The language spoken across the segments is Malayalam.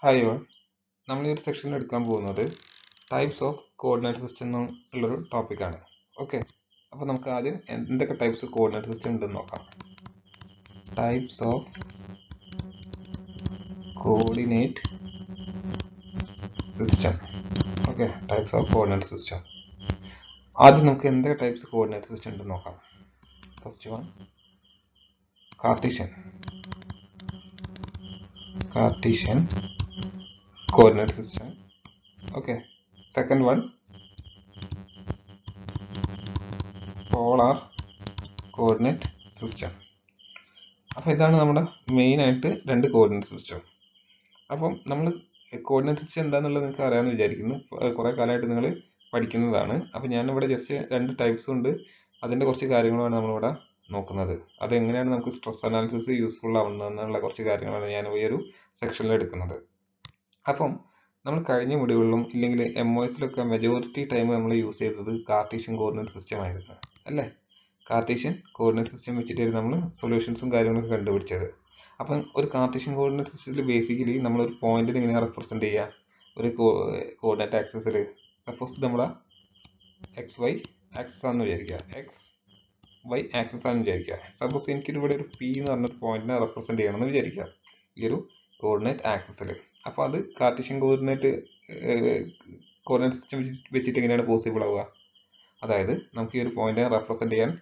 ഹായ് ഓൾ നമ്മൾ ഈ ഒരു സെക്ഷനിൽ എടുക്കാൻ പോകുന്നത് ടൈപ്സ് ഓഫ് കോർഡിനേറ്റ് സിസ്റ്റം എന്നുള്ളൊരു ടോപ്പിക്കാണ് ഓക്കെ അപ്പോൾ നമുക്ക് ആദ്യം എന്തൊക്കെ ടൈപ്സ് കോർഡിനേറ്റ് സിസ്റ്റം ഉണ്ടെന്ന് നോക്കാം types of coordinate system okay types of coordinate system ആദ്യം നമുക്ക് എന്തൊക്കെ ടൈപ്സ് കോർഡിനേറ്റ് സിസ്റ്റം ഉണ്ടെന്ന് നോക്കാം first one Cartesian Cartesian coordinate system. Okay. Second one, polar coordinate system. അപ്പോൾ ഇതാണ് നമ്മുടെ മെയിൻ ആയിട്ട് രണ്ട് കോർഡിനേറ്റ് സിസ്റ്റം അപ്പം നമ്മൾ കോർഡിനേറ്റ് സിസ്റ്റം എന്താണെന്നുള്ളത് നിങ്ങൾക്ക് അറിയാമെന്ന് വിചാരിക്കുന്നു കുറേ കാലമായിട്ട് നിങ്ങൾ പഠിക്കുന്നതാണ് അപ്പം ഞാനിവിടെ ജസ്റ്റ് രണ്ട് ടൈപ്സും ഉണ്ട് അതിൻ്റെ കുറച്ച് കാര്യങ്ങളുമാണ് നമ്മളിവിടെ നോക്കുന്നത് അതെങ്ങനെയാണ് നമുക്ക് സ്ട്രെസ് അനാലിസിസ് യൂസ്ഫുൾ ആവുന്നതെന്നുള്ള കുറച്ച് കാര്യങ്ങളാണ് ഞാൻ ഈ ഒരു സെക്ഷനിൽ എടുക്കുന്നത് അപ്പം നമ്മൾ കഴിഞ്ഞ മുടികളിലും ഇല്ലെങ്കിൽ എം ഒ എസിലൊക്കെ മെജോറിറ്റി ടൈം നമ്മൾ യൂസ് ചെയ്തത് കാർട്ടീഷ്യൻ കോർഡിനേറ്റ് സിസ്റ്റം ആയിരുന്നു അല്ലേ കാർട്ടീഷ്യൻ കോർഡിനേറ്റ് സിസ്റ്റം വെച്ചിട്ടായിരുന്നു നമ്മൾ സൊല്യൂഷൻസും കാര്യങ്ങളൊക്കെ കണ്ടുപിടിച്ചത് അപ്പം ഒരു കാർട്ടീഷ്യൻ കോർഡിനേറ്റ് സിസ്റ്റത്തിൽ ബേസിക്കലി നമ്മൾ ഒരു പോയിന്റിൽ എങ്ങനെയാണ് റെപ്രസെൻറ്റ് ചെയ്യുക ഒരു കോർഡിനേറ്റ് ആക്സസിൽ സപ്പോസ് നമ്മളെ എക്സ് വൈ ആക്സസ് ആണെന്ന് വിചാരിക്കുക എക്സ് വൈ ആക്സസ് ആണെന്ന് വിചാരിക്കുക സപ്പോസ് എനിക്കൊരു ഇവിടെ ഒരു പി എന്ന് പറഞ്ഞൊരു പോയിന്റിനെ റെപ്രസെൻറ്റ് ചെയ്യണമെന്ന് വിചാരിക്കുക ഈ ഒരു കോർഡിനേറ്റ് ആക്സസിൽ അപ്പോൾ അത് കാർട്ടീഷ്യൻ കോർഡിനേറ്റ് കോർഡിനേറ്റ് സിസ്റ്റം വെച്ചിട്ട് എങ്ങനെയാണ് പോസിബിൾ ആവുക അതായത് നമുക്ക് ഈ ഒരു പോയിന്റിനെ റെപ്രസെൻറ്റ് ചെയ്യാൻ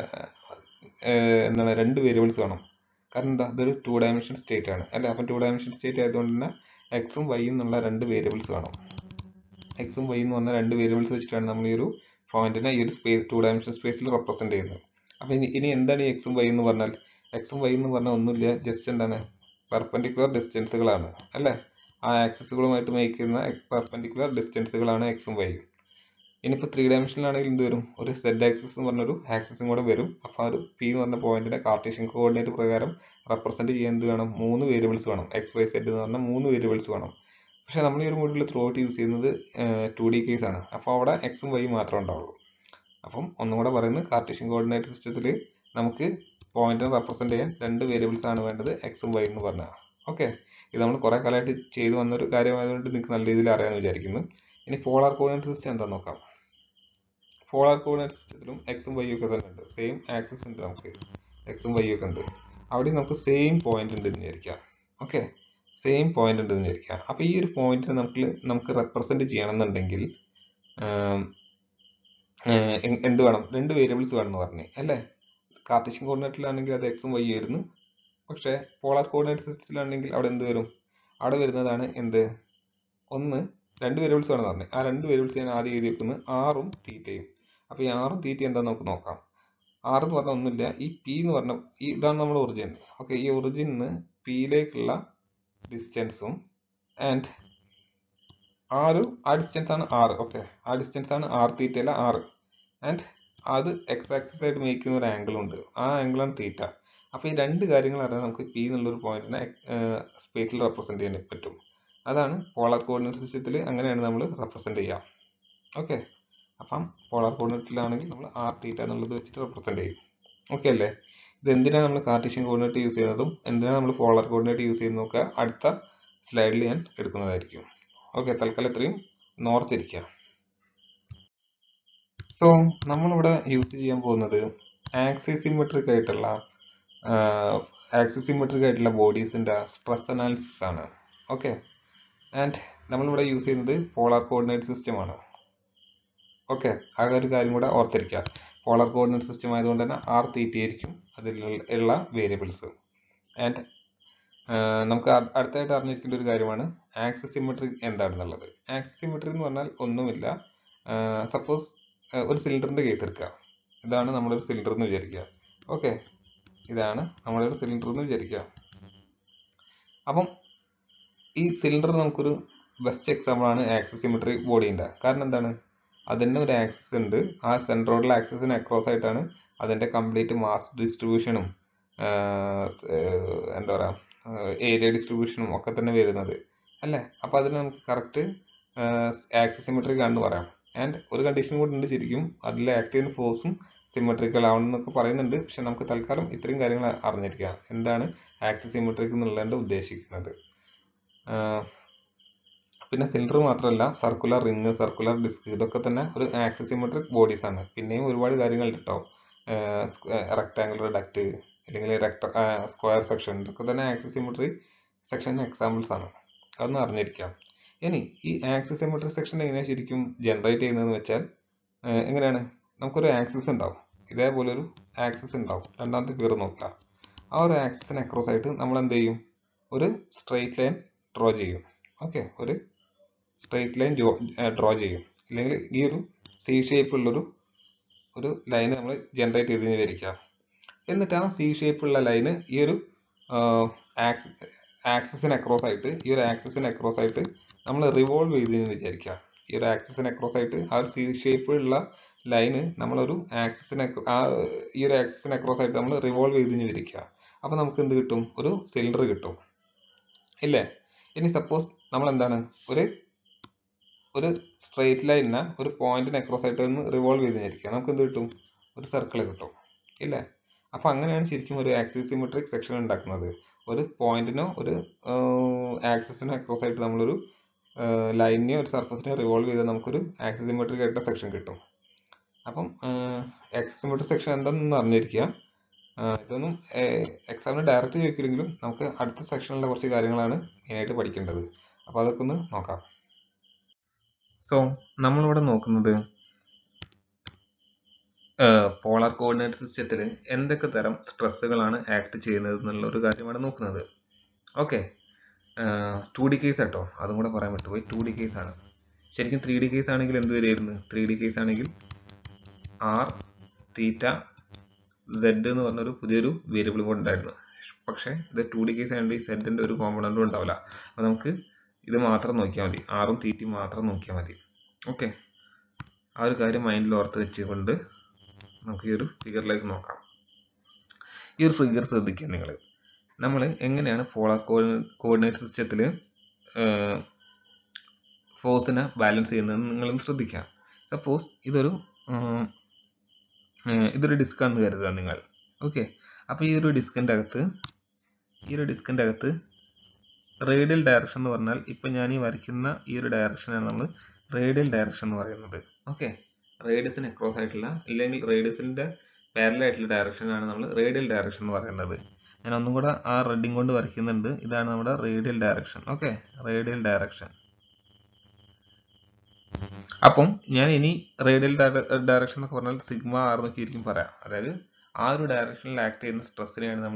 എന്താണ് രണ്ട് വേരിയബിൾസ് വേണം കാരണം എന്താ ഇതൊരു ടു ഡയമെൻഷൻ സ്റ്റേറ്റ് ആണ് അല്ലേ അപ്പം ടു ഡയമെൻഷൻ സ്റ്റേറ്റ് ആയതുകൊണ്ട് തന്നെ എക്സും വൈയും എന്നുള്ള രണ്ട് വേരിയബിൾസ് വേണം എക്സും വൈ എന്ന് പറഞ്ഞ രണ്ട് വേരിയബിൾസ് വെച്ചിട്ടാണ് നമ്മൾ ഈ ഒരു പോയിന്റിനെ ഈ ഒരു സ്പേസ് ടു ഡയമെൻഷൻ സ്പേസിൽ റെപ്രസെൻറ്റ് ചെയ്യുന്നത് അപ്പോൾ ഇനി ഇനി എന്താണ് ഈ എക്സും വൈ എന്ന് പറഞ്ഞാൽ എക്സും വൈ എന്ന് പറഞ്ഞാൽ ഒന്നുമില്ല ജസ്റ്റ് എന്താണ് പെർപെൻഡിക്കുലർ ഡിസ്റ്റൻസുകളാണ് അല്ലേ ആ ആക്സസുകളുമായിട്ട് മേക്ക് ചെയ്യുന്ന പെർപെൻഡിക്കുലർ ഡിസ്റ്റൻസുകളാണ് എക്സും വൈയും ഇനിയിപ്പോൾ ത്രീ ഡയമെൻഷനിലാണെങ്കിൽ എന്ത് വരും ഒരു സെഡ് ആക്സസ് എന്ന് പറഞ്ഞൊരു ആക്സസും കൂടെ വരും അപ്പോൾ ആ ഒരു പി എന്ന് പറഞ്ഞ പോയിന്റിനെ കാർട്ടീഷ്യൻ കോർഡിനേറ്റ് പ്രകാരം റെപ്രസെൻറ്റ് ചെയ്യാൻ എന്ത് വേണം മൂന്ന് വേരിയബിൾസ് വേണം എക്സ് വൈ സെഡ് എന്ന് പറഞ്ഞ മൂന്ന് വേരിയബിൾസ് വേണം പക്ഷേ നമ്മൾ ഈ ഒരു മോഡ്യൂളിൽ ത്രൂ ഔട്ട് യൂസ് ചെയ്യുന്നത് ടു ഡി കേസ് ആണ് അപ്പോൾ അവിടെ എക്സും വൈയും മാത്രമേ ഉണ്ടാവുള്ളൂ അപ്പം ഒന്നും കൂടെ പറയുന്നത് കാർട്ടീഷ്യൻ കോർഡിനേറ്റ് സിസ്റ്റത്തിൽ നമുക്ക് പോയിന്റിനെ റെപ്രസെൻറ്റ് ചെയ്യാൻ രണ്ട് വേരിയബിൾസ് ആണ് വേണ്ടത് എക്സും വൈ എന്ന് പറഞ്ഞാൽ ഓക്കെ ഇത് നമ്മൾ കുറേ കാലമായിട്ട് ചെയ്തു വന്നൊരു കാര്യമായതുകൊണ്ട് നിങ്ങൾക്ക് നല്ല രീതിയിൽ അറിയാമെന്ന് വിചാരിക്കുന്നു ഇനി പോളാർ കോർഡിനേറ്റ് സിസ്റ്റം എന്താ നോക്കാം പോളാർ കോർഡിനേറ്റ് സിസ്റ്റത്തിലും എക്സും വൈ ഒക്കെ തന്നെ ഉണ്ട് സെയിം ആക്സസ് ഉണ്ട് നമുക്ക് എക്സും വൈ ഒക്കെ ഉണ്ട് അവിടെ നമുക്ക് സെയിം പോയിന്റ് ഉണ്ട് എന്ന് വിചാരിക്കാം ഓക്കെ സെയിം പോയിന്റ് ഉണ്ട് എന്ന് വിചാരിക്കാം അപ്പോൾ ഈ ഒരു പോയിന്റിനെ നമുക്ക് നമുക്ക് റെപ്രസെൻറ്റ് ചെയ്യണമെന്നുണ്ടെങ്കിൽ എന്ത് വേണം രണ്ട് വേരിയബിൾസ് വേണം എന്ന് പറഞ്ഞു അല്ലേ കാർട്ടീഷ്യൻ കോർഡിനേറ്റിലാണെങ്കിൽ അത് എക്സും വൈ ആയിരുന്നു പക്ഷേ പോളാർ കോർഡിനേറ്റ് സിസ്റ്റത്തിലാണെങ്കിൽ അവിടെ എന്ത് വരും അവിടെ വരുന്നതാണ് എന്ത് ഒന്ന് രണ്ട് വേരിയബിൾസ് വേണമെന്ന് പറഞ്ഞു ആ രണ്ട് വേരിയബിൾസ് ഞാൻ ആദ്യം എഴുതി വെക്കുന്നത് ആറും തീറ്റയും അപ്പോൾ ഈ ആറും തീറ്റ എന്താണെന്ന് നമുക്ക് നോക്കാം ആറ് എന്ന് പറഞ്ഞാൽ ഒന്നുമില്ല ഈ പി എന്ന് പറഞ്ഞ ഈ ഇതാണ് നമ്മുടെ ഒറിജിൻ ഓക്കെ ഈ ഒറിജിന്ന് പിയിലേക്കുള്ള ഡിസ്റ്റൻസും ആൻഡ് ആ ഒരു ആ ഡിസ്റ്റൻസ് ആണ് ആറ് ഓക്കെ ആ ഡിസ്റ്റൻസ് ആണ് ആർ തീറ്റയല്ല ആറ് ആൻഡ് അത് എക്സ് ആക്സിസ് ആയിട്ട് മേക്ക് ചെയ്യുന്ന ഒരു ആംഗിൾ ഉണ്ട് ആ ആംഗിളാണ് തീറ്റ അപ്പോൾ ഈ രണ്ട് കാര്യങ്ങൾ അറിയാൻ നമുക്ക് പി എന്നുള്ളൊരു പോയിന്റിനെ സ്പേസിൽ റെപ്രസെൻറ്റ് ചെയ്യാൻ പറ്റും അതാണ് പോളാർ കോർഡിനേറ്റ് സിസ്റ്റത്തിൽ അങ്ങനെയാണ് നമ്മൾ റെപ്രസെൻറ്റ് ചെയ്യുക ഓക്കെ അപ്പം പോളാർ കോർഡിനേറ്റിലാണെങ്കിൽ നമ്മൾ ആർ തീറ്റ എന്നുള്ളത് വെച്ചിട്ട് റെപ്രസെൻറ്റ് ചെയ്യും ഓക്കെ അല്ലേ ഇത് എന്തിനാണ് നമ്മൾ കാർട്ടീഷ്യൻ കോർഡിനേറ്റ് യൂസ് ചെയ്യുന്നതും എന്തിനാണ് നമ്മൾ പോളാർ കോർഡിനേറ്റ് യൂസ് ചെയ്യുന്നതൊക്കെ അടുത്ത സ്ലൈഡിൽ ഞാൻ എടുക്കുന്നതായിരിക്കും ഓക്കെ തൽക്കാലം ഇത്രയും നോർത്തിരിക്കുക സോ നമ്മളിവിടെ യൂസ് ചെയ്യാൻ പോകുന്നത് ആക്സിസിമെട്രിക് ആയിട്ടുള്ള ആക്സിസിമെട്രിക് ആയിട്ടുള്ള ബോഡീസിൻ്റെ സ്ട്രെസ് അനാലിസിസ് ആണ് ഓക്കെ ആൻഡ് നമ്മളിവിടെ യൂസ് ചെയ്യുന്നത് പോളാർ കോർഡിനേറ്റ് സിസ്റ്റം ആണ് ഓക്കെ ആ ഒരു കാര്യം കൂടെ ഓർത്തിരിക്കുക പോളാർ കോർഡിനേറ്റ് സിസ്റ്റം ആയതുകൊണ്ട് തന്നെ ആർ തീറ്റി ആയിരിക്കും അതിലുള്ള വേരിയബിൾസ് ആൻഡ് നമുക്ക് അടുത്തായിട്ട് അറിഞ്ഞിരിക്കേണ്ട ഒരു കാര്യമാണ് ആക്സിസിമെട്രി എന്താണെന്നുള്ളത് ആക്സിസിമെട്രി എന്ന് പറഞ്ഞാൽ ഒന്നുമില്ല സപ്പോസ് ഒരു സിലിണ്ടറിൻ്റെ കേസ് എടുക്കുക ഇതാണ് നമ്മുടെ ഒരു സിലിണ്ടർ എന്ന് വിചാരിക്കുക ഓക്കെ ഇതാണ് നമ്മുടെ ഒരു സിലിണ്ടർ എന്ന് വിചാരിക്കുക അപ്പം ഈ സിലിണ്ടർ നമുക്കൊരു ബെസ്റ്റ് എക്സാമ്പിൾ ആണ് ആക്സിസിമെട്രി ബോഡീൻ്റെ കാരണം എന്താണ് അതിന് ഒരു ആക്സിസ് ഉണ്ട് ആ സെൻട്രോയിഡൽ ആക്സിസിന് അക്രോസ് ആയിട്ടാണ് അതിൻ്റെ കംപ്ലീറ്റ് മാസ് ഡിസ്ട്രിബ്യൂഷനും എന്താ പറയുക ഏരിയ ഡിസ്ട്രിബ്യൂഷനും ഒക്കെ തന്നെ വരുന്നത് അല്ലേ അപ്പോൾ അതിന് നമുക്ക് കറക്റ്റ് ആക്സിസിമെട്രിക് ആണെന്ന് പറയാം ആൻഡ് ഒരു കണ്ടീഷൻ കൂടി ഉണ്ട് ശരിക്കും അതിൽ ആക്ട് ചെയ്യുന്ന ഫോഴ്സും സിമെട്രിക്കൽ ആവണം എന്നൊക്കെ പറയുന്നുണ്ട് പക്ഷെ നമുക്ക് തൽക്കാലം ഇത്രയും കാര്യങ്ങൾ അറിഞ്ഞിരിക്കുക എന്താണ് ആക്സിസിമെട്രിക് എന്നുള്ളതിൻ്റെ ഉദ്ദേശിക്കുന്നത് പിന്നെ സിലിണ്ടർ മാത്രമല്ല സർക്കുലർ റിങ് സർക്കുലർ ഡിസ്ക് ഇതൊക്കെ തന്നെ ഒരു ആക്സിസിമെട്രിക് ബോഡീസ് ആണ് പിന്നെയും ഒരുപാട് കാര്യങ്ങൾ കേട്ടോ റെക്ടാങ്കുലർ ഡക്റ്റ് അല്ലെങ്കിൽ റെക്ട സ്ക്വയർ സെക്ഷൻ ഇതൊക്കെ തന്നെ ആക്സിസിമെട്രി സെക്ഷൻ എക്സാമ്പിൾസ് ആണ് അതൊന്ന് അറിഞ്ഞിരിക്കാം ഇനി ഈ ആക്സിസിമെട്രി സെക്ഷൻ എങ്ങനെയാണ് ശരിക്കും ജനറേറ്റ് ചെയ്യുന്നതെന്ന് വെച്ചാൽ ഏഹ് എങ്ങനെയാണ് നമുക്കൊരു ആക്സിസ് ഉണ്ടാവും ഇതേപോലെ ഒരു ആക്സിസ് ഉണ്ടാവും രണ്ടാമത്തെ ഫിഗർ നോക്കുക ആ ഒരു ആക്സിസിന് അക്രോസ് ആയിട്ട് നമ്മൾ എന്ത് ചെയ്യും ഒരു സ്ട്രെയിറ്റ് ലൈൻ ഡ്രോ ചെയ്യും ഓക്കെ ഒരു സ്ട്രെയിറ്റ് ലൈൻ ഡ്രോ ചെയ്യും അല്ലെങ്കിൽ ഈ ഒരു സി ഷേപ്പുള്ളൊരു ഒരു ലൈന് നമ്മൾ ജനറേറ്റ് ചെയ്ത് വിചാരിക്കുക എന്നിട്ട് ആ സി ഷേപ്പുള്ള ലൈന് ഈ ഒരു ആക്സിസിന് അക്രോസ് ആയിട്ട് ഈ ഒരു ആക്സിസിന് അക്രോസ് ആയിട്ട് നമ്മൾ റിവോൾവ് ചെയ്തെന്ന് വിചാരിക്കുക ഈ ഒരു ആക്സിസിന് അക്രോസ് ആയിട്ട് ആ ഒരു സി ഷേപ്പുള്ള ലൈന് നമ്മളൊരു ആക്സിസിന് ആ ഈ ഒരു ആക്സിസിന് അക്രോസ് ആയിട്ട് നമ്മൾ റിവോൾവ് ചെയ്തെന്ന് വിചാരിക്കുക അപ്പോൾ നമുക്ക് എന്ത് കിട്ടും ഒരു സിലിണ്ടർ കിട്ടും ഇല്ലേ ഇനി സപ്പോസ് നമ്മൾ എന്താണ് ഒരു ഒരു സ്ട്രെയിറ്റ് ലൈനിനെ ഒരു പോയിന്റിന് അക്രോസ് ആയിട്ട് ഒന്ന് റിവോൾവ് ചെയ്ത് വിചാരിക്കുക നമുക്ക് എന്ത് കിട്ടും ഒരു സർക്കിൾ കിട്ടും ഇല്ലേ അപ്പോൾ അങ്ങനെയാണ് ശരിക്കും ഒരു ആക്സിസിമെട്രിക് സെക്ഷൻ ഉണ്ടാക്കുന്നത് ഒരു പോയിന്റിനോ ഒരു ആക്സിസിനോ അക്രോസ് ആയിട്ട് നമ്മളൊരു ലൈനിനെയോ ഒരു സർഫസിനെയോ റിവോൾവ് ചെയ്താൽ നമുക്കൊരു ആക്സിസിമെട്രിക് ആയിട്ട് സെക്ഷൻ കിട്ടും അപ്പം ആക്സിസിമെട്രിക് സെക്ഷൻ എന്താണെന്ന് അറിഞ്ഞിരിക്കുക ആഹ് ഇതൊന്നും എക്സാമിന് ഡയറക്റ്റ് ചോദിക്കില്ലെങ്കിലും നമുക്ക് അടുത്ത സെക്ഷനിലെ കുറച്ച് കാര്യങ്ങളാണ് മെയിനായിട്ട് പഠിക്കേണ്ടത് അപ്പോൾ അതൊക്കെ ഒന്ന് നോക്കാം സോ നമ്മളിവിടെ നോക്കുന്നത് പോളാർ കോർഡിനേറ്റ് സിസ്റ്റത്തിൽ എന്തൊക്കെ തരം സ്ട്രെസ്സുകളാണ് ആക്ട് ചെയ്യുന്നത് എന്നുള്ള ഒരു കാര്യമാണ് നോക്കുന്നത് ഓക്കെ ടു ഡി കേസ് കേട്ടോ അതും കൂടെ പറയാൻ പറ്റുപോയി ടു ഡി കേസ് ആണ് ശരിക്കും ത്രീ ഡി കേസ് ആണെങ്കിൽ എന്ത് വരികയായിരുന്നു ത്രീ ഡി കേസ് ആണെങ്കിൽ ആർ തീറ്റ സെഡ് എന്ന് പറഞ്ഞൊരു പുതിയൊരു വേരിയബിൾ കൂടെ ഉണ്ടായിരുന്നു പക്ഷേ ഇത് ടു ഡി കേസ് ആയതുകൊണ്ട് ഈ സെഡിൻ്റെ ഒരു കോമ്പണൻറ്റും ഉണ്ടാവില്ല അപ്പോൾ നമുക്ക് ഇത് മാത്രം നോക്കിയാൽ മതി ആറും തീറ്റി മാത്രം നോക്കിയാൽ മതി ഓക്കെ ആ ഒരു കാര്യം മൈൻഡിൽ ഓർത്ത് വെച്ചുകൊണ്ട് നമുക്ക് ഈ ഒരു ഫിഗറിലേക്ക് നോക്കാം ഈ ഒരു ഫിഗർ ശ്രദ്ധിക്കുക നിങ്ങൾ നമ്മൾ എങ്ങനെയാണ് പോളാർ കോർഡിനേറ്റ് സിസ്റ്റത്തിൽ ഫോഴ്സിനെ ബാലൻസ് ചെയ്യുന്നതെന്ന് നിങ്ങളൊന്ന് ശ്രദ്ധിക്കുക സപ്പോസ് ഇതൊരു ഉം, ഏർ ഇതൊരു ഡിസ്ക് ആണെന്ന് കരുതുക നിങ്ങൾ ഓക്കെ അപ്പോൾ ഈ ഒരു ഡിസ്കിൻ്റെ അകത്ത് ഈ ഒരു ഡിസ്കിൻ്റെ അകത്ത് റേഡിയൽ ഡയറക്ഷൻ എന്ന് പറഞ്ഞാൽ ഇപ്പം ഞാൻ ഈ വരയ്ക്കുന്ന ഈ ഒരു ഡയറക്ഷനാണ് നമ്മൾ റേഡിയൽ ഡയറക്ഷൻ എന്ന് പറയുന്നത് ഓക്കെ റേഡിയസിന് അക്രോസ് ആയിട്ടുള്ള ഇല്ലെങ്കിൽ റേഡിയസിൻ്റെ പാരലൽ ആയിട്ടുള്ള ഡയറക്ഷനാണ് നമ്മൾ റേഡിയൽ ഡയറക്ഷൻ എന്ന് പറയുന്നത് ഞാൻ ഒന്നും കൂടെ ആ റെഡിങ് കൊണ്ട് വരയ്ക്കുന്നുണ്ട് ഇതാണ് നമ്മുടെ radial direction okay radial direction അപ്പം ഞാൻ ഇനി റേഡിയൽ ഡയറക്ഷൻ എന്നൊക്കെ പറഞ്ഞാൽ സിഗ്മ ആർ എന്നൊക്കെ ആയിരിക്കും പറയാം അതായത് ആ ഒരു ഡയറക്ഷനിൽ ആക്ട് ചെയ്യുന്ന സ്ട്രെസ്സിനെയാണ് നമ്മൾ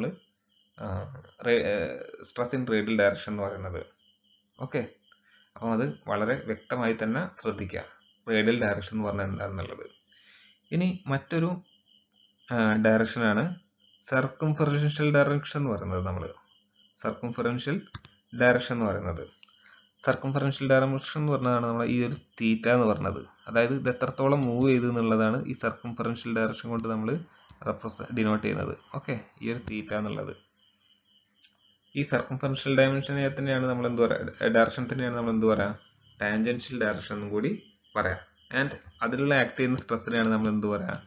സ്ട്രെസ് ഇൻ റേഡിയൽ ഡയറക്ഷൻ എന്ന് പറയുന്നത് ഓക്കെ അപ്പം അത് വളരെ വ്യക്തമായി തന്നെ ശ്രദ്ധിക്കുക റേഡിയൽ ഡയറക്ഷൻ എന്ന് പറഞ്ഞാൽ എന്താണെന്നുള്ളത് ഇനി മറ്റൊരു ഡയറക്ഷനാണ് സർക്കംഫറൻഷ്യൽ ഡയറക്ഷൻ എന്ന് പറയുന്നത് നമ്മൾ സർക്കംഫറൻഷ്യൽ ഡയറക്ഷൻ എന്ന് പറയുന്നത് സർക്കംഫറൻഷ്യൽ ഡയറക്ഷൻ എന്ന് പറഞ്ഞതാണ് നമ്മൾ ഈ ഒരു തീറ്റ എന്ന് പറയുന്നത് അതായത് ഇത് എത്രത്തോളം മൂവ് ചെയ്തു എന്നുള്ളതാണ് ഈ സർക്കംഫറൻഷ്യൽ ഡയറക്ഷൻ കൊണ്ട് നമ്മൾ റെപ്രസ ഡിനോട്ട് ചെയ്യുന്നത് ഓക്കെ ഈ ഒരു തീറ്റ എന്നുള്ളത് ഈ സർക്കംഫറൻഷ്യൽ ഡയമെൻഷനെ തന്നെയാണ് നമ്മൾ എന്ത് പറയുക ഡയറക്ഷൻ തന്നെയാണ് നമ്മൾ എന്ത് പറയുക ടാൻജൻഷ്യൽ ഡയറക്ഷൻ എന്നും കൂടി പറയാം ആൻഡ് അതിലുള്ള ആക്ട് ചെയ്യുന്ന സ്ട്രെസ്സിനെയാണ് നമ്മൾ എന്ത് പറയുക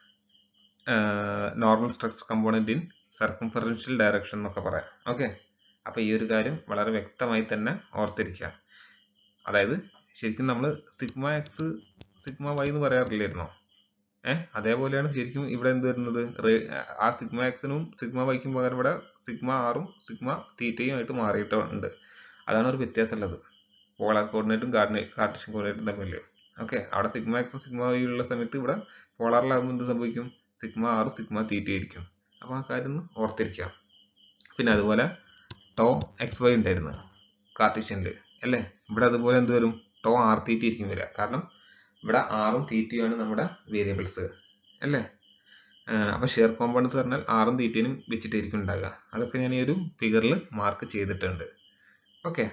normal stress component in circumferential direction എന്നൊക്കെ പറയാം ഓക്കെ അപ്പോൾ ഈ ഒരു കാര്യം വളരെ വ്യക്തമായി തന്നെ ഓർത്തിരിക്കുക അതായത് ശരിക്കും നമ്മൾ സിഗ്മ എക്സ് സിഗ്മ വൈ എന്ന് പറയാറില്ലായിരുന്നോ ഏഹ് അതേപോലെയാണ് ശരിക്കും ഇവിടെ എന്ത് വരുന്നത് റേ- ആ സിഗ്മ എക്സിനും സിഗ്മ വൈക്കും പകരം ഇവിടെ സിഗ്മ ആറും സിഗ്മ തീറ്റയും ആയിട്ട് മാറിയിട്ടുണ്ട് അതാണ് ഒരു വ്യത്യാസം ഉള്ളത് പോളാർ കോർഡിനേറ്റും കാർട്ടീഷ്യൻ കോർഡിനേറ്റും തമ്മിൽ ഓക്കെ അവിടെ സിഗ്മ എക്സും സിഗ്മ വൈ ഉള്ള സമയത്ത് ഇവിടെ പോളാറിലാകുമ്പോൾ എന്ത് സംഭവിക്കും സിഗ്മ ആറ് സിഗ്മ തീറ്റ ആയിരിക്കും അപ്പോൾ ആ കാര്യം ഒന്ന് ഓർത്തിരിക്കാം പിന്നെ അതുപോലെ ടോ എക്സ് വൈ ഉണ്ടായിരുന്നു കാർട്ടീഷ്യനിൽ അല്ലേ ഇവിടെ അതുപോലെ എന്ത് വരും ടോ ആർ തീറ്റ ആയിരിക്കും വരിക കാരണം ഇവിടെ ആറും തീറ്റയുമാണ് നമ്മുടെ വേരിയബിൾസ് അല്ലേ അപ്പോൾ ഷെയർ കോമ്പൗണ്ട്സ് പറഞ്ഞാൽ ആറും തീറ്റയും വെച്ചിട്ടായിരിക്കും ഉണ്ടാകുക അതൊക്കെ ഞാൻ ഈ ഒരു ഫിഗറിൽ മാർക്ക് ചെയ്തിട്ടുണ്ട് ഓക്കെ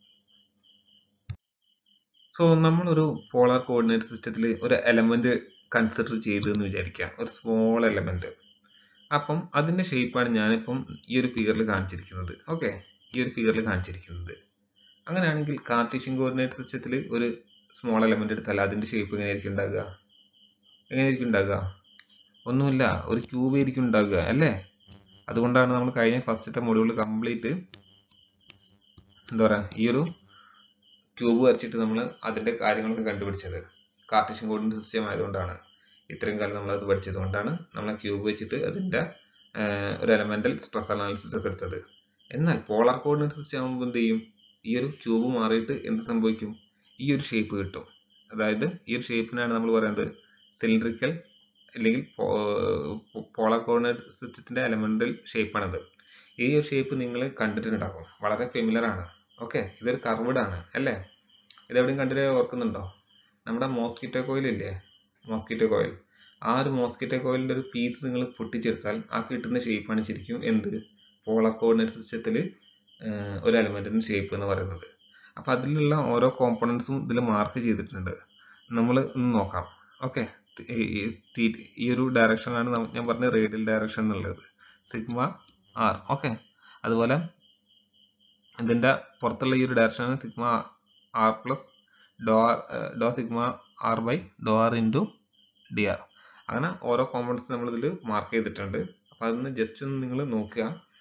സോ നമ്മളൊരു പോളാർ കോർഡിനേറ്റ് സിസ്റ്റത്തിൽ ഒരു എലമെന്റ് കൺസിഡർ ചെയ്തു എന്ന് വിചാരിക്കാം ഒരു സ്മോൾ എലമെന്റ് അപ്പം അതിന്റെ ഷേപ്പാണ് ഞാനിപ്പം ഈ ഒരു ഫിഗറിൽ കാണിച്ചിരിക്കുന്നത് ഓക്കെ ഈ ഒരു ഫിഗറിൽ കാണിച്ചിരിക്കുന്നത് അങ്ങനെയാണെങ്കിൽ കാർട്ടീഷ്യൻ കോർഡിനേറ്റ് സിസ്റ്റത്തിൽ ഒരു സ്മോൾ എലമെന്റ് എടുത്താൽ അതിന്റെ ഷേപ്പ് എങ്ങനെയായിരിക്കും ഉണ്ടാകുക എങ്ങനെയായിരിക്കും ഉണ്ടാകുക ഒന്നുമില്ല ഒരു ക്യൂബ് ആയിരിക്കും ഉണ്ടാകുക അല്ലേ അതുകൊണ്ടാണ് നമ്മൾ കഴിഞ്ഞ ഫസ്റ്റത്തെ മൊഡ്യൂൾ കംപ്ലീറ്റ് എന്താ പറയുക ഈ ഒരു ക്യൂബ് വരച്ചിട്ട് നമ്മൾ അതിൻ്റെ കാര്യങ്ങളൊക്കെ കണ്ടുപിടിച്ചത് കാർട്ടീഷ്യൻ കോർഡിനേറ്റ് സിസ്റ്റം ആയതുകൊണ്ടാണ് ഇത്രയും കാലം നമ്മൾ അത് പഠിച്ചത് കൊണ്ടാണ് നമ്മൾ ക്യൂബ് വെച്ചിട്ട് അതിൻ്റെ ഒരു എലമെൻ്റൽ സ്ട്രെസ് അനാലിസിസ് ഒക്കെ എടുത്തത് എന്നാൽ പോളാർ കോർഡിനേറ്റ് സിസ്റ്റം ആകുമ്പോൾ എന്ത് ചെയ്യും ഈ ഒരു ക്യൂബ് മാറിയിട്ട് എന്ത് സംഭവിക്കും ഈ ഒരു ഷേപ്പ് കിട്ടും അതായത് ഈ ഒരു ഷേപ്പിനാണ് നമ്മൾ പറയുന്നത് സിലിണ്ടറിക്കൽ അല്ലെങ്കിൽ പോളാർ കോർഡിനേറ്റ് സിസ്റ്റത്തിൻ്റെ എലമെൻ്റൽ ഷേപ്പാണത് ഈ ഒരു ഷേപ്പ് നിങ്ങൾ കണ്ടിട്ടുണ്ടാകും വളരെ ഫെമിലർ ആണ് ഓക്കെ ഇതൊരു കർവ്ഡ് ആണ് അല്ലേ ഇതെവിടെയും കണ്ടിട്ട് ഓർക്കുന്നുണ്ടോ നമ്മുടെ മോസ്കിറ്റോ കോയിൽ ഇല്ലേ മോസ്കിറ്റോ കോയിൽ ആ ഒരു മോസ്കിറ്റോ കോയിലിൻ്റെ ഒരു പീസ് നിങ്ങൾ പൊട്ടിച്ചെടുത്താൽ ആ കിട്ടുന്ന ഷേപ്പാണ് ശരിക്കും എന്ത് പോളാർ കോർഡിനേറ്റ് സിസ്റ്റത്തിൽ ഒരു എലമെൻറ്റിൻ്റെ ഷേപ്പ് എന്ന് പറയുന്നത് അപ്പോൾ അതിലുള്ള ഓരോ കോമ്പണൻസും ഇതിൽ മാർക്ക് ചെയ്തിട്ടുണ്ട് നമ്മൾ ഒന്ന് നോക്കാം ഓക്കെ ഈ ഒരു ഡയറക്ഷനാണ് ഞാൻ പറഞ്ഞ റേഡിയൽ ഡയറക്ഷൻ എന്നുള്ളത് സിഗ്മ ആർ ഓക്കെ അതുപോലെ ഇതിൻ്റെ പുറത്തുള്ള ഈ ഒരു ഡയറക്ഷനാണ് സിഗ്മ ആർ പ്ലസ് ഡോ ആർ ഡോ സിഗ്മ ആർ ബൈ ഡോ ആർ ഇൻറ്റു ഡി ആർ അങ്ങനെ ഓരോ കോമ്പണൻസ് നമ്മളിതിൽ മാർക്ക് ചെയ്തിട്ടുണ്ട് അപ്പോൾ അതൊന്ന് ജസ്റ്റ് ഒന്ന് നിങ്ങൾ നോക്കുക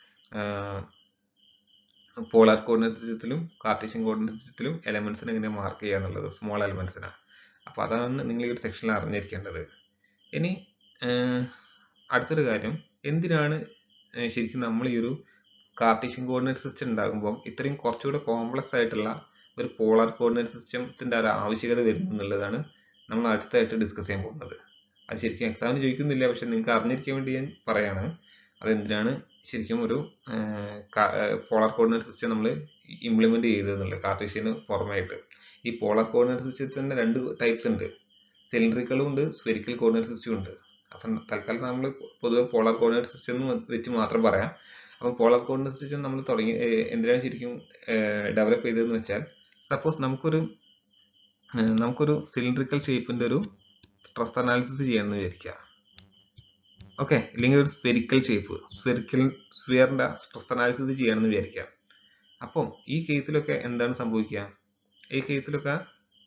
പോളാർ കോർഡിനേറ്റ് സിസ്റ്റത്തിലും കാർട്ടീഷ്യൻ കോർഡിനേറ്റ് സിസ്റ്റത്തിലും എലമെൻസിനെ എങ്ങനെ മാർക്ക് ചെയ്യുക എന്നുള്ളത് സ്മോൾ എലമെൻസിനെ അപ്പോൾ അതാണ് നിങ്ങൾ ഈ ഒരു സെക്ഷനിൽ അറിഞ്ഞിരിക്കേണ്ടത് ഇനി അടുത്തൊരു കാര്യം എന്തിനാണ് ശരിക്കും നമ്മൾ ഈ ഒരു കാർട്ടീഷ്യൻ കോർഡിനേറ്റ് സിസ്റ്റം ഉണ്ടാകുമ്പോൾ ഇത്രയും കുറച്ചുകൂടെ കോംപ്ലക്സ് ആയിട്ടുള്ള ഒരു പോളാർ കോർഡിനേറ്റ് സിസ്റ്റത്തിൻ്റെ ഒരു ആവശ്യകത വരുന്നു എന്നുള്ളതാണ് നമ്മൾ അടുത്തായിട്ട് ഡിസ്കസ് ചെയ്യാൻ പോകുന്നത് അത് ശരിക്കും എക്സാമിന് ചോദിക്കുന്നില്ല പക്ഷെ നിങ്ങൾക്ക് അറിഞ്ഞിരിക്കാൻ വേണ്ടി ഞാൻ പറയാണ് അതെന്തിനാണ് ശരിക്കും ഒരു പോളാർ കോർഡിനേറ്റ് സിസ്റ്റം നമ്മൾ ഇംപ്ലിമെന്റ് ചെയ്തതെന്നുള്ളത് കാർട്ടീഷ്യന് പുറമായിട്ട് ഈ പോളാർ കോർഡിനേറ്റ് സിസ്റ്റത്തിന്റെ രണ്ട് ടൈപ്സ് ഉണ്ട് സിലിണ്ടറിക്കലും ഉണ്ട് സ്ഫെരിക്കൽ കോർഡിനേറ്റ് സിസ്റ്റം ഉണ്ട് അപ്പം തൽക്കാലം നമ്മൾ പൊതുവെ പോളാർ കോർഡിനേറ്റ് സിസ്റ്റം എന്ന് വെച്ച് മാത്രം പറയാം അപ്പം പോളാർ കോർഡിനേറ്റ് സിസ്റ്റം നമ്മൾ തുടങ്ങി എന്തിനാണ് ശരിക്കും ഡെവലപ്പ് ചെയ്തതെന്ന് വെച്ചാൽ സപ്പോസ് നമുക്കൊരു നമുക്കൊരു സിലിണ്ടറിക്കൽ ഷേപ്പിന്റെ ഒരു സ്ട്രെസ് അനാലിസിസ് ചെയ്യാമെന്ന് വിചാരിക്കുക ഓക്കെ ഇല്ലെങ്കിൽ ഒരു സ്ഫെരിക്കൽ ഷേപ്പ് സ്ഫെരിക്കൽ സ്ഫിയറിന്റെ സ്ട്രെസ് അനാലിസിസ് ചെയ്യണമെന്ന് വിചാരിക്കാം അപ്പം ഈ കേസിലൊക്കെ എന്താണ് സംഭവിക്കുക ഈ കേസിലൊക്കെ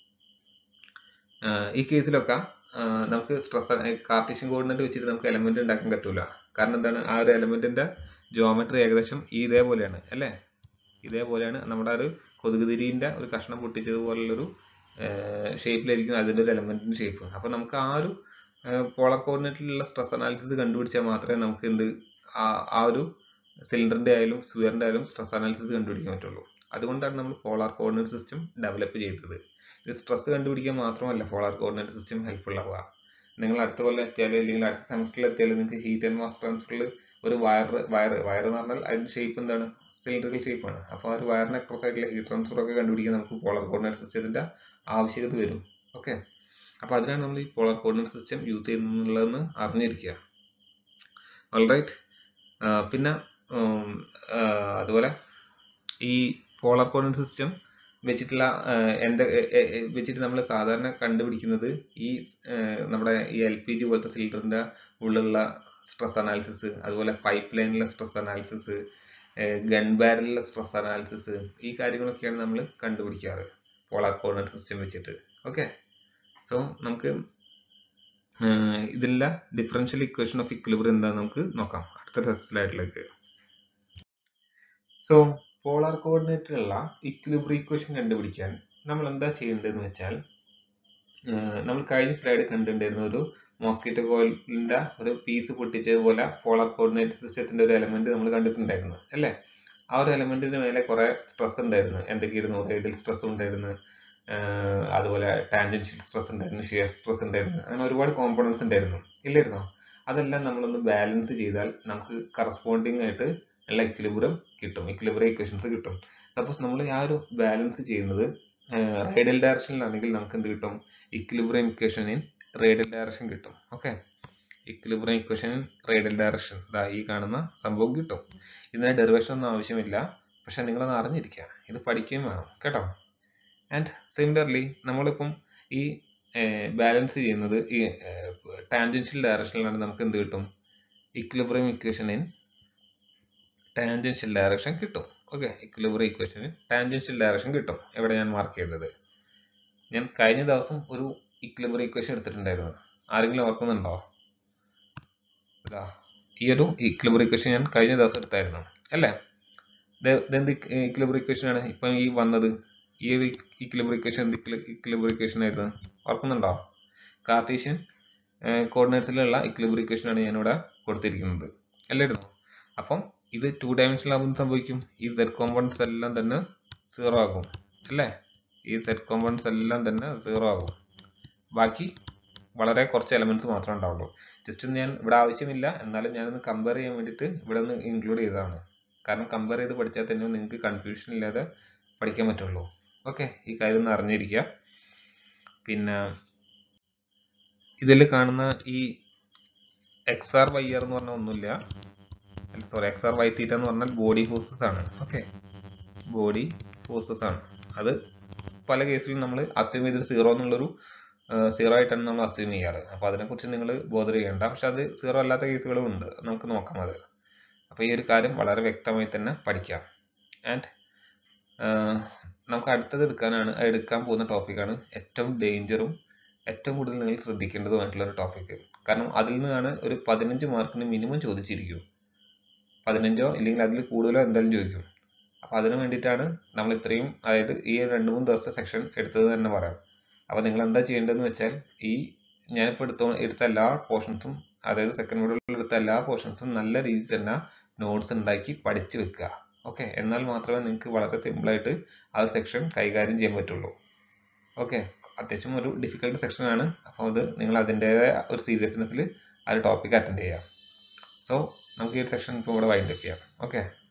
ഈ കേസിലൊക്കെ നമുക്ക് സ്ട്രെസ് കാർട്ടീഷ്യൻ കോർഡിനേറ്റ് വെച്ചിട്ട് നമുക്ക് എലമെന്റ് ഉണ്ടാക്കാൻ പറ്റൂല കാരണം എന്താണ് ആ ഒരു എലമെന്റിന്റെ ജോമെട്രി ഏകദേശം ഇതേപോലെയാണ് അല്ലേ ഇതേപോലെയാണ് നമ്മുടെ ഒരു കൊതുകുതിരിന്റെ ഒരു കഷ്ണം പൊട്ടിച്ചതുപോലുള്ളൊരു ഷേപ്പിലായിരിക്കും അതിന്റെ ഒരു എലമെന്റിന്റെ ഷേപ്പ് അപ്പൊ നമുക്ക് ആ ഒരു പോളർ കോർഡിനേറ്റിലുള്ള സ്ട്രെസ് അനാലിസിസ് കണ്ടുപിടിച്ചാൽ മാത്രമേ നമുക്ക് എന്ത് ആ ഒരു സിലിണ്ടറിന്റെ ആയാലും സ്ഫിയറിന്റെ ആയാലും സ്ട്രെസ് അനാലിസിസ് കണ്ടുപിടിക്കാൻ പറ്റുള്ളൂ അതുകൊണ്ടാണ് നമ്മൾ പോളാർ കോർഡിനേറ്റ് സിസ്റ്റം ഡെവലപ്പ് ചെയ്തത് ഇത് സ്ട്രെസ് കണ്ടുപിടിക്കാൻ മാത്രമല്ല പോളാർ കോർഡിനേറ്റ് സിസ്റ്റം ഹെൽപ്ഫുൾ ആവുക നിങ്ങൾ അടുത്ത കൊല്ലം എത്തിയാൽ അല്ലെങ്കിൽ അടുത്ത സെമസ്റ്ററിൽ എത്തിയാൽ നിങ്ങൾക്ക് ഹീറ്റ് ആൻഡ് മാസ് ട്രാൻസ്ഫറിൽ ഒരു വയർ വയർ വയർ എന്ന് പറഞ്ഞാൽ അതിന്റെ ഷേപ്പ് എന്താണ് സിലിണ്ടറിക്കൽ ഷേപ്പാണ് അപ്പോൾ ആ ഒരു വയറിന് അക്രോസ് ആയിട്ടുള്ള ഹീറ്റ് ട്രാൻസ്ഫർ ഒക്കെ കണ്ടുപിടിക്കാൻ നമുക്ക് പോളാർ കോർഡിനേറ്റ് സിസ്റ്റത്തിന്റെ ആവശ്യകത വരും ഓക്കെ അപ്പോൾ അതിനാണ് നമ്മൾ ഈ പോളാർ കോർഡിനേറ്റ് സിസ്റ്റം യൂസ് ചെയ്യുന്നുള്ളതെന്ന് അറിഞ്ഞിരിക്കുക ഓൾറൈറ്റ് പിന്നെ അതുപോലെ ഈ പോളാർ കോർഡിനേറ്റ് സിസ്റ്റം വെച്ചിട്ടുള്ള എന്ത് വെച്ചിട്ട് നമ്മൾ സാധാരണ കണ്ടുപിടിക്കുന്നത് ഈ നമ്മുടെ ഈ എൽ പി ജി പോലത്തെ സിലിണ്ടറിന്റെ ഉള്ളിലുള്ള സ്ട്രെസ് അനാലിസിസ് അതുപോലെ പൈപ്പ് ലൈനിലെ സ്ട്രെസ് അനാലിസിസ് ഗൺ ബാരലിലെ സ്ട്രെസ് അനാലിസിസ് ഈ കാര്യങ്ങളൊക്കെയാണ് നമ്മൾ കണ്ടുപിടിക്കാറ് പോളാർ കോർഡിനേറ്റ് സിസ്റ്റം വെച്ചിട്ട് ഓക്കെ സോ നമുക്ക് ഇതിലുള്ള ഡിഫറൻഷ്യൽ ഇക്വേഷൻ ഓഫ് ഇക്വിലിബ്രിയം എന്താണെന്ന് നമുക്ക് നോക്കാം അടുത്ത സ്ലൈഡിലേക്ക് സോ പോളാർ കോർഡിനേറ്റിലുള്ള ഇക്വിലിബ്രിയം ഇക്വേഷൻ കണ്ടുപിടിക്കാൻ നമ്മൾ എന്താ ചെയ്യേണ്ടതെന്ന് വെച്ചാൽ നമ്മൾ കഴിഞ്ഞ സ്ലൈഡ് കണ്ടിട്ടുണ്ടായിരുന്ന ഒരു മോസ്കിറ്റോ കോയിലിന്റെ ഒരു പീസ് പൊട്ടിച്ചതുപോലെ പോളാർ കോർഡിനേറ്റ് സിസ്റ്റത്തിന്റെ ഒരു എലമെന്റ് നമ്മൾ കണ്ടിട്ടുണ്ടായിരുന്നു അല്ലേ ആ ഒരു എലമെന്റിന് മേലെ കുറെ സ്ട്രെസ് ഉണ്ടായിരുന്നു എന്തൊക്കെയായിരുന്നു റേഡിയൽ സ്ട്രെസ് ഉണ്ടായിരുന്നു അതുപോലെ ടാൻജൻഷ്യൽ സ്ട്രെസ് ഉണ്ടായിരുന്നു ഷിയർ സ്ട്രെസ് ഉണ്ടായിരുന്നു അങ്ങനെ ഒരുപാട് കോമ്പണൻസ് ഉണ്ടായിരുന്നു ഇല്ലായിരുന്നോ അതെല്ലാം നമ്മളൊന്ന് ബാലൻസ് ചെയ്താൽ നമുക്ക് കറസ്പോണ്ടിങ് ആയിട്ട് ഉള്ള ഇക്വിലിബ്രിയം കിട്ടും ഇക്വിലിബ്രിയം ഇക്വേഷൻസ് കിട്ടും സപ്പോസ് നമ്മൾ ആ ഒരു ബാലൻസ് ചെയ്യുന്നത് റേഡിയൽ ഡയറക്ഷനിലാണെങ്കിൽ നമുക്ക് എന്ത് കിട്ടും equilibrium equation in radial direction കിട്ടും okay equilibrium equation in radial direction ഇതാ ഈ കാണുന്ന സംഭവം കിട്ടും ഇതിന് ഡെറിവേഷൻ ഒന്നും ആവശ്യമില്ല പക്ഷെ നിങ്ങളത് അറിഞ്ഞിരിക്കുക ഇത് പഠിക്കുകയും വേണം കേട്ടോ ആൻഡ് സിമിലർലി നമ്മളിപ്പം ഈ ബാലൻസ് ചെയ്യുന്നത് ഈ ടാൻജൻഷ്യൽ ഡയറക്ഷനിലാണ് നമുക്ക് എന്ത് കിട്ടും equilibrium equation in tangential direction കിട്ടും okay equilibrium equation in tangential direction കിട്ടും എവിടെ ഞാൻ മാർക്ക് ചെയ്തത് ഞാൻ കഴിഞ്ഞ ദിവസം ഒരു ഇക്വിലിബ്രിയം ഇക്വേഷൻ എടുത്തിട്ടുണ്ടായിരുന്നു ആരെങ്കിലും ഓർക്കുന്നുണ്ടോ ഇതാ ഈ ഒരു ഇക്വിലിബ്രിയം ഇക്വേഷൻ ഞാൻ കഴിഞ്ഞ ദിവസം എടുത്തായിരുന്നു അല്ലേ ഇതെന്ത് ഇക്വിലിബ്രിയം ഇക്വേഷൻ ആണ് ഇപ്പം ഈ വന്നത് ഈ ഒരു ഇക്ലിബ്രിക്കേഷൻ എന്ത് ഇക്ലിബ്രിക്കേഷൻ ആയിരുന്നു ഓർക്കുന്നുണ്ടോ കാർട്ടീഷ്യൻ കോർഡിനേറ്റ്സിലുള്ള ഇക്ലിബ്രിക്കേഷൻ ആണ് ഞാനിവിടെ കൊടുത്തിരിക്കുന്നത് അല്ലായിരുന്നു അപ്പം ഇത് ടു ഡയമെൻഷനിലാകുമ്പോൾ സംഭവിക്കും ഈ സെഡ് കോമ്പൗണ്ട്സ് എല്ലാം തന്നെ സീറോ ആകും അല്ലേ ഈ സെഡ് കോമ്പൗണ്ട്സ് എല്ലാം തന്നെ സീറോ ആകും ബാക്കി വളരെ കുറച്ച് എലമെന്റ്സ് മാത്രമേ ഉണ്ടാവുള്ളൂ ജസ്റ്റ് ഞാൻ ഇവിടെ ആവശ്യമില്ല എന്നാലും ഞാനൊന്ന് കമ്പയർ ചെയ്യാൻ വേണ്ടിയിട്ട് ഇവിടെ ഒന്ന് ഇൻക്ലൂഡ് ചെയ്തതാണ് കാരണം കമ്പയർ ചെയ്ത് പഠിച്ചാൽ തന്നെ നിങ്ങൾക്ക് കൺഫ്യൂഷൻ ഇല്ലാതെ പഠിക്കാൻ പറ്റുള്ളൂ ഓക്കെ ഈ കാര്യം ഒന്ന് അറിഞ്ഞിരിക്കുക പിന്നെ ഇതിൽ കാണുന്ന ഈ എക്സ് ആർ വൈ ആർ എന്ന് പറഞ്ഞ ഒന്നുമില്ല sorry X R Y theta എന്ന് പറഞ്ഞാൽ ബോഡി ഫോഴ്സസ് ആണ് ഓക്കെ ബോഡി ഫോഴ്സസ് ആണ് അത് പല കേസിലും നമ്മൾ അസ്യൂം ചെയ്തിട്ട് സീറോ എന്നുള്ളൊരു സീറോ ആയിട്ടാണ് നമ്മൾ അസ്യൂം ചെയ്യാറ് അപ്പോൾ അതിനെക്കുറിച്ച് നിങ്ങൾ ബോധർ ചെയ്യേണ്ട പക്ഷെ അത് സീറോ അല്ലാത്ത കേസുകളും ഉണ്ട് നമുക്ക് നോക്കാം അത് അപ്പോൾ ഈ ഒരു കാര്യം വളരെ വ്യക്തമായി തന്നെ പഠിക്കാം ആൻഡ് നമുക്ക് അടുത്തത് എടുക്കാനാണ് എടുക്കാൻ പോകുന്ന ടോപ്പിക്കാണ് ഏറ്റവും ഡേഞ്ചറും ഏറ്റവും കൂടുതൽ നിങ്ങൾ ശ്രദ്ധിക്കേണ്ടതുമായിട്ടുള്ള ഒരു ടോപ്പിക്ക് കാരണം അതിൽ നിന്നാണ് ഒരു പതിനഞ്ച് മാർക്കിന് മിനിമം ചോദിച്ചിരിക്കും പതിനഞ്ചോ ഇല്ലെങ്കിൽ അതിൽ കൂടുതലോ എന്തായാലും ചോദിക്കും അപ്പോൾ അതിന് വേണ്ടിയിട്ടാണ് നമ്മൾ ഇത്രയും അതായത് ഈ രണ്ട് മൂന്ന് ദിവസത്തെ സെക്ഷൻ എടുത്തത് തന്നെ പറയാം അപ്പോൾ നിങ്ങൾ എന്താ ചെയ്യേണ്ടതെന്ന് വെച്ചാൽ ഈ ഞാനിപ്പോൾ എടുത്തോ എടുത്ത എല്ലാ പോർഷൻസും അതായത് സെക്കൻഡ് മോഡലിൽ എടുത്ത എല്ലാ പോർഷൻസും നല്ല രീതിയിൽ തന്നെ നോട്ട്സ് ഉണ്ടാക്കി പഠിച്ചു വെക്കുക ഓക്കെ എന്നാൽ മാത്രമേ നിങ്ങൾക്ക് വളരെ സിമ്പിളായിട്ട് ആ ഒരു സെക്ഷൻ കൈകാര്യം ചെയ്യാൻ പറ്റുള്ളൂ ഓക്കെ അത്യാവശ്യം ഒരു ഡിഫിക്കൽട്ട് സെക്ഷനാണ് അപ്പോൾ അത് നിങ്ങൾ അതിൻ്റേതായ ഒരു സീരിയസ്നെസ്സിൽ ആ ഒരു ടോപ്പിക് അറ്റൻഡ് ചെയ്യാം സോ നമുക്ക് ഈ ഒരു സെക്ഷൻ ഇപ്പോൾ ഇവിടെ വൈൻഡപ്പ് ചെയ്യാം ഓക്കെ